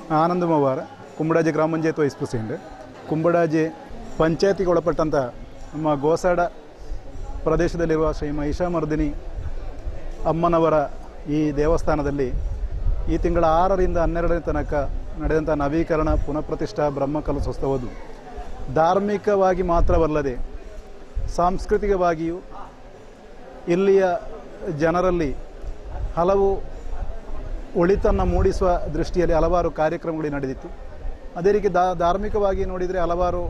ಆನಂದ್ ಮವಾರ್ ಕುಂಬಡಾಜಿ ಗ್ರಾಮ panchayat vice president ಕುಂಬಡಾಜಿ ಪಂಚಾಯತಿಗೆ ಒಳಪಟ್ಟಂಥ ನಮ್ಮ ಗೋಸಾಡ ಪ್ರದೇಶದಲ್ಲಿರುವ ಶ್ರೀ ಮಹಿಷಾಮರ್ದಿನಿ ಅಮ್ಮನವರ ಈ ದೇವಸ್ಥಾನದಲ್ಲಿ ಈ ತಿಂಗಳ ಆರರಿಂದ ಹನ್ನೆರಡನೇ ತನಕ ನಡೆದಂಥ ನವೀಕರಣ ಪುನಃಪ್ರತಿಷ್ಠಾ ಬ್ರಹ್ಮಕಲಶೋತ್ಸವದು ಧಾರ್ಮಿಕವಾಗಿ ಮಾತ್ರವಲ್ಲದೆ ಸಾಂಸ್ಕೃತಿಕವಾಗಿಯೂ ಇಲ್ಲಿಯ ಜನರಲ್ಲಿ ಹಲವು ಒಳಿತನ್ನು ಮೂಡಿಸುವ ದೃಷ್ಟಿಯಲ್ಲಿ ಹಲವಾರು ಕಾರ್ಯಕ್ರಮಗಳು ನಡೆದಿತ್ತು ಅದೇ ರೀತಿ ದಾ ಧಾರ್ಮಿಕವಾಗಿ ನೋಡಿದರೆ ಹಲವಾರು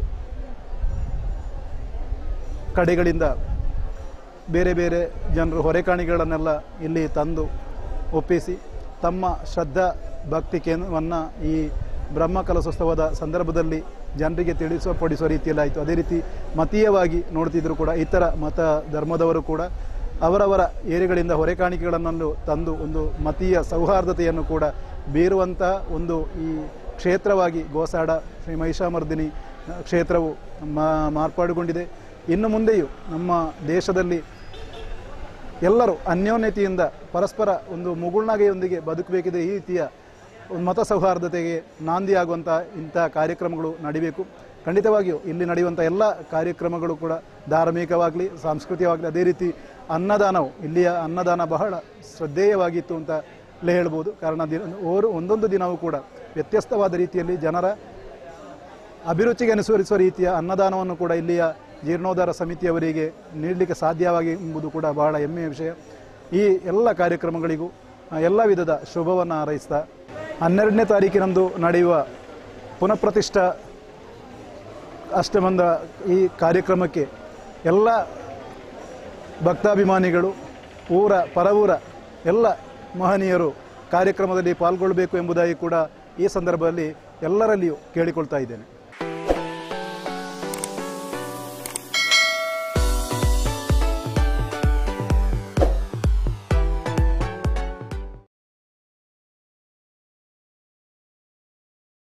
ಕಡೆಗಳಿಂದ ಬೇರೆ ಬೇರೆ ಜನರು ಹೊರೆಕಾಣಿಗಳನ್ನೆಲ್ಲ ಇಲ್ಲಿ ತಂದು ಒಪ್ಪಿಸಿ ತಮ್ಮ ಶ್ರದ್ಧಾ ಭಕ್ತಿ ಕೇಂದ್ರವನ್ನು ಈ ಬ್ರಹ್ಮಕಲಶೋತ್ಸವದ ಸಂದರ್ಭದಲ್ಲಿ ಜನರಿಗೆ ತಿಳಿಸುವ ಪಡಿಸುವ ರೀತಿಯಲ್ಲಿ ಆಯಿತು ಅದೇ ರೀತಿ ಮತೀಯವಾಗಿ ನೋಡ್ತಿದ್ರು ಕೂಡ ಇತರ ಮತ ಧರ್ಮದವರು ಕೂಡ ಅವರವರ ಏರಿಗಳಿಂದ ಹೊರೆಕಾಣಿಕೆಗಳನ್ನು ತಂದು ಒಂದು ಮತೀಯ ಸೌಹಾರ್ದತೆಯನ್ನು ಕೂಡ ಬೀರುವಂತಹ ಒಂದು ಈ ಕ್ಷೇತ್ರವಾಗಿ ಗೋಸಾಡ ಶ್ರೀ ಮಹಿಷಾಮರ್ದಿನಿ ಕ್ಷೇತ್ರವು ಮಾ ಮಾರ್ಪಾಡುಗೊಂಡಿದೆ ಇನ್ನು ಮುಂದೆಯೂ ನಮ್ಮ ದೇಶದಲ್ಲಿ ಎಲ್ಲರೂ ಅನ್ಯೋನ್ಯತೆಯಿಂದ ಪರಸ್ಪರ ಒಂದು ಮುಗುಳ್ನಗೆಯೊಂದಿಗೆ ಬದುಕಬೇಕಿದೆ ಈ ರೀತಿಯ ಒಂದು ಮತ ಸೌಹಾರ್ದತೆಗೆ ನಾಂದಿಯಾಗುವಂಥ ಇಂಥ ಕಾರ್ಯಕ್ರಮಗಳು ನಡಿಬೇಕು ಖಂಡಿತವಾಗಿಯೂ ಇಲ್ಲಿ ನಡೆಯುವಂಥ ಎಲ್ಲ ಕಾರ್ಯಕ್ರಮಗಳು ಕೂಡ ಧಾರ್ಮಿಕವಾಗಲಿ ಸಾಂಸ್ಕೃತಿಕವಾಗಲಿ ಅದೇ ರೀತಿ ಅನ್ನದಾನವು ಇಲ್ಲಿಯ ಅನ್ನದಾನ ಬಹಳ ಶ್ರದ್ಧೇಯವಾಗಿತ್ತು ಅಂತ ಲೇ ಹೇಳ್ಬೋದು ಕಾರಣ ದಿನ ಓರು ಒಂದೊಂದು ದಿನವೂ ಕೂಡ ವ್ಯತ್ಯಸ್ತವಾದ ರೀತಿಯಲ್ಲಿ ಜನರ ಅಭಿರುಚಿಗೆ ಅನುಸರಿಸುವ ರೀತಿಯ ಅನ್ನದಾನವನ್ನು ಕೂಡ ಇಲ್ಲಿಯ ಜೀರ್ಣೋದ್ಧಾರ ಸಮಿತಿಯವರಿಗೆ ನೀಡಲಿಕ್ಕೆ ಸಾಧ್ಯವಾಗಿ ಎಂಬುದು ಕೂಡ ಬಹಳ ಹೆಮ್ಮೆಯ ವಿಷಯ ಈ ಎಲ್ಲ ಕಾರ್ಯಕ್ರಮಗಳಿಗೂ ಆ, ಎಲ್ಲ ವಿಧದ ಶುಭವನ್ನು ಹಾರೈಸ್ತಾ ಹನ್ನೆರಡನೇ ತಾರೀಕಿನಂದು ನಡೆಯುವ ಪುನಃಪ್ರತಿಷ್ಠಾ ಅಷ್ಟಮಂದ ಈ ಕಾರ್ಯಕ್ರಮಕ್ಕೆ ಎಲ್ಲ ಭಕ್ತಾಭಿಮಾನಿಗಳು ಊರ ಪರವೂರ ಎಲ್ಲ ಮಹನೀಯರು ಕಾರ್ಯಕ್ರಮದಲ್ಲಿ ಪಾಲ್ಗೊಳ್ಳಬೇಕು ಎಂಬುದಾಗಿ ಕೂಡ ಈ ಸಂದರ್ಭದಲ್ಲಿ ಎಲ್ಲರಲ್ಲಿಯೂ ಕೇಳಿಕೊಳ್ತಾ ಇದ್ದೇನೆ